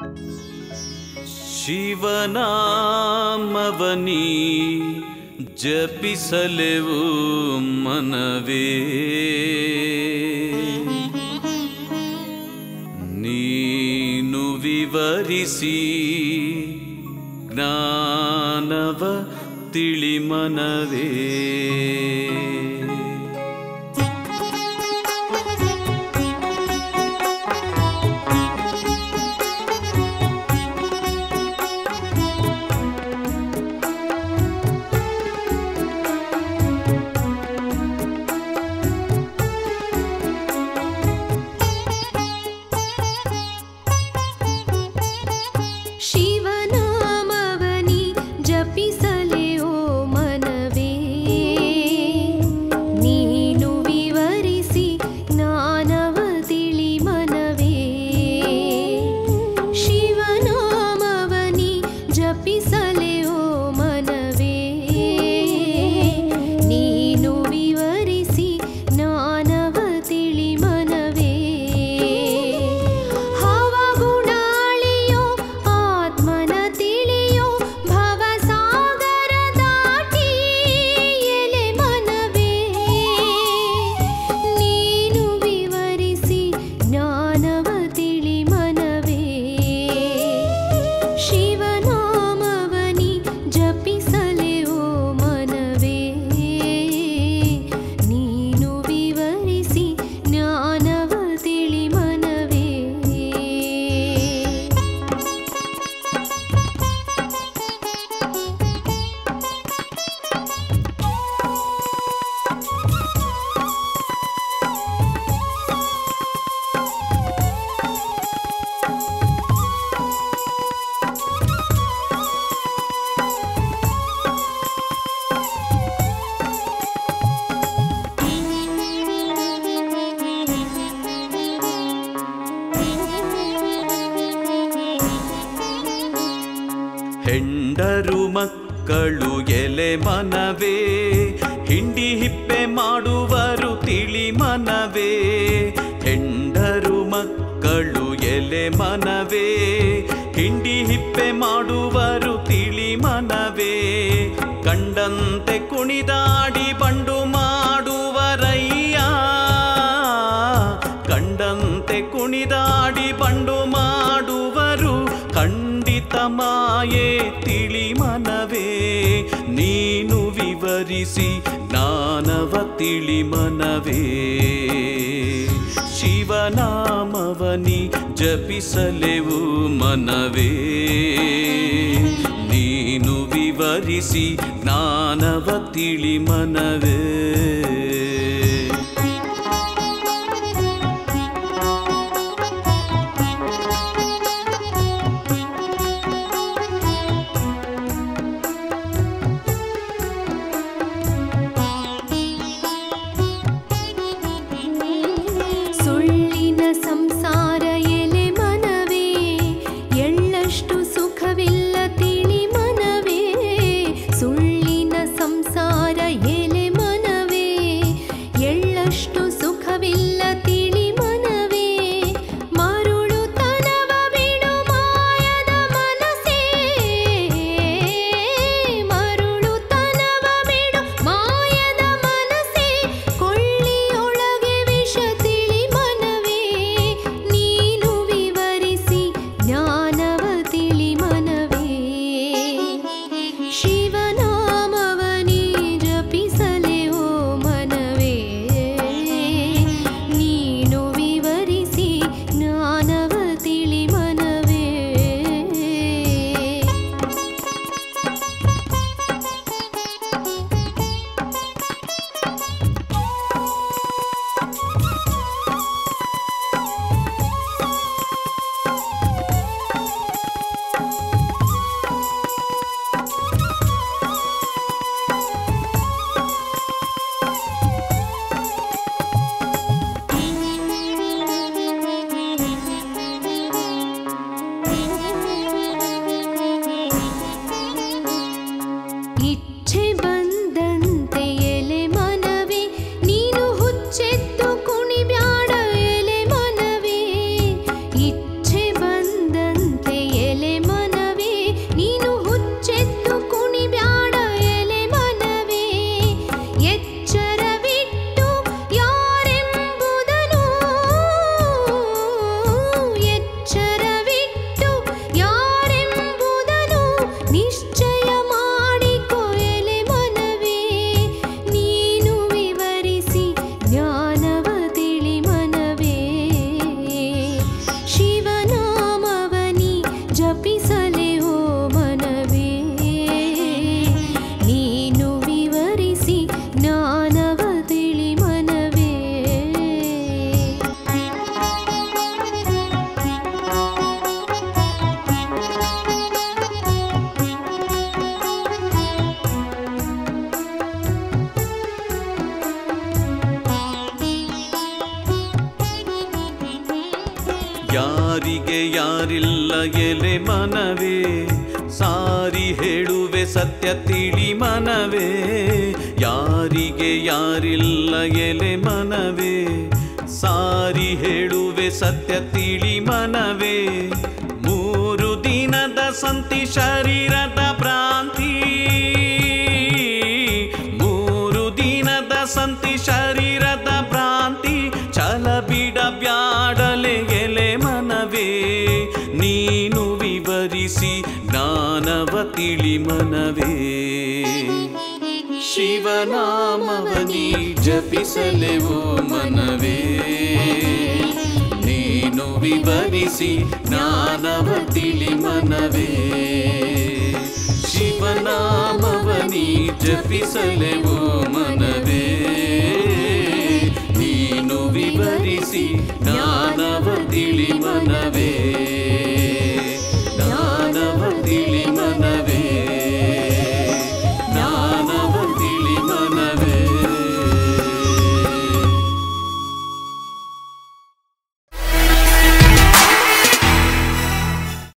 ಶಿವನಾಮವನಿ ಜಪಿಸಲೆವು ಮನವೇ ನೀನು ವಿವರಿಸಿ ಜ್ಞಾನವ ತಿಳಿಮನವೇ ಶಿವನಾಮವನಿ ಜಪಿಸಲೆ ಓ ಮನವೇ ನೀನು ವಿವರಿಸಿ ಜ್ಞಾನವ ತಿಳಿ ಮನವೇ ಶಿವನಾಮವನಿ ಜಪಿಸಲೆ ಓ ಮನವೇ ನೀನು ವಿವರಿಸಿ ಜ್ಞಾನವ ತಿಳಿ ಮನವೇ ಹವಗುಣಾಳಿಯೋ ಆತ್ಮನ ತಿಳಿಯೋ ಭವಸಾಗರ ದಾಟಿ ಎಲೆ ಮನವೇ ನೀನು ವಿವರಿಸಿ ಜ್ಞಾನವ ತಿಳಿ ಮನವೇ ಶಿವನಾಮವನಿ ಜಪಿಸಲೆ ಓ ಮನವೇ ನೀನು ವಿವರಿಸಿ ಜ್ಞಾನವ ತಿಳಿ ಮನವೇ ಹೆಂಡರು ಮಕ್ಕಳು ಎಲೆ ಮನವೇ ಹಿಂಡಿ ಹಿಪ್ಪೆ ಮಾಡುವರು ತಿಳಿ ಮನವೇ ಹೆಂಡರು ಮಕ್ಕಳು ಎಲೆ ಮನವೇ ಹಿಂಡಿ ಹಿಪ್ಪೆ ಮಾಡುವರು ತಿಳಿ ಮನವೇ ಕಂಡಂತೆ ಕುಣಿದಾಡಿ ಬಂಡು ಮಾಡುವರಯ್ಯ ಕಂಡಂತೆ ಕುಣಿದಾಡಿ ಬಂಡು ಮಾಡುವರು ಖಂಡಿತ ಮಾಯೆ ತಿಳಿ ಮನವೇ ನೀನು ವಿವರಿಸಿ ಜ್ಞಾನವ ತಿಳಿ ಮನವೇ ಶಿವನಾಮವನಿ ಜಪಿಸಲೆವು ಮನವೇ ನೀನು ವಿವರಿಸಿ ಜ್ಞಾನವ ತಿಳಿ ಮನವೇ ಸುಳ್ಳಿನ ಸಂಸಾರ ಎಲೆ ಮನವೇ ಎಳ್ಳಷ್ಟು ಸುಖವಿಲ್ಲ ತಿಳಿ ಮನವೇ ಸುಳ್ಳಿನ ಸಂಸಾರ ಎಲೆ ಮನವೇ ಯಾರಿಗೆ ಯಾರಿಲ್ಲ ಎಲೆ ಮನವೇ ಸಾರಿ ಹೇಳುವೆ ಸತ್ಯ ತಿಳಿ ಮನವೇ ಯಾರಿಗೆ ಯಾರಿಲ್ಲ ಎಲೆ ಮನವೇ ಸಾರಿ ಹೇಳುವೆ ಸತ್ಯ ತಿಳಿ ಮನವೇ ಮೂರು ದಿನದ ಸಂತಿ ಶರೀರದ ಭ್ರಾಂತಿ ಮೂರು ದಿನದ ಸಂತಿ ಶರೀರದ ಭ್ರಾಂತಿ ಛಲ ಬಿಡ ಬ್ಯಾಡಲೆ ಎಲೆ ಮನವೇ ನೀನು ವಿವರಿಸಿ ಜ್ಞಾನವ ತಿಳಿ ಮನವೇ ಶಿವನಾಮವನಿ ಜಪಿಸಲೆವು ಮನವೇ ನೀನು ವಿವರಿಸಿ ಜ್ಞಾನವ ತಿಳಿ ಮನವೇ ಶಿವನಾಮವನಿ ಜಪಿಸಲೆವು ಮನವೇ ನೀನು ವಿವರಿಸಿ ಜ್ಞಾನವ ತಿಳಿ ಮನವೇ